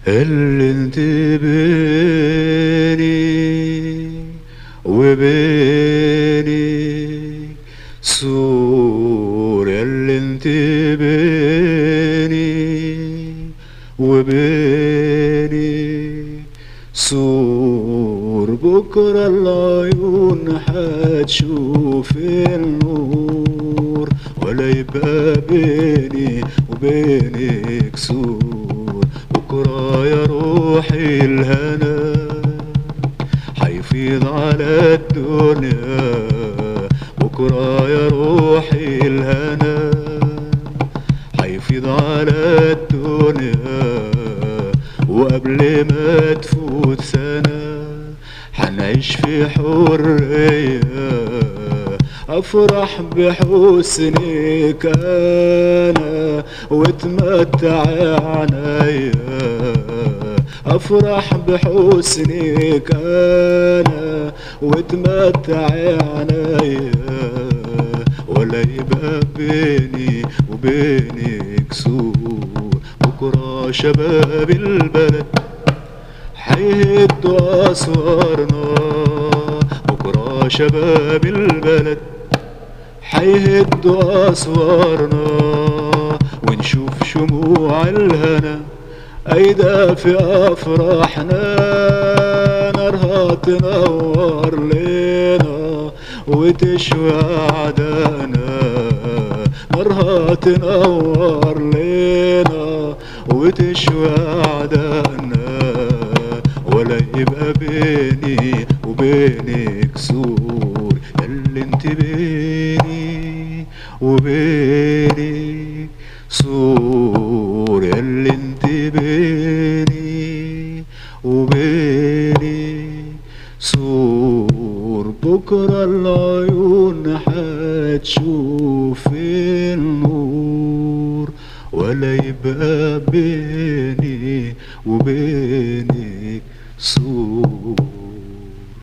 اللي انت بيني وبيني سور اللي انت بيني وبيني سور بكرة العيون حتشوف النور ولا يبقى بيني وبينك سور بكرة يا روحي الهنا حيفيض على الدنيا بكرة يا روحي الهنا حيفيض على الدنيا وقبل ما تفوت سنة حنعيش في حرية أفرح بحسنك أنا واتمتع عنيا أفرح بحسنك أنا واتمتع عنيا ولا يبقى بيني وبينك سور بكرة شباب البلد حيهدوا أسوارنا بكرة شباب البلد حيهدوا أسوارنا ونشوف شموع الهنا أيدا في أفراحنا نارها تنور لينا وتشوي أعدانا نارها تنور لينا وتشوي أعدانا ولا يبقى بيني وبينك سور ياللي انت بيني وبينك سور ياللي انت بيني وبيني سور بكرة العيون حتشوف النور ولا يبقى بيني وبينك سور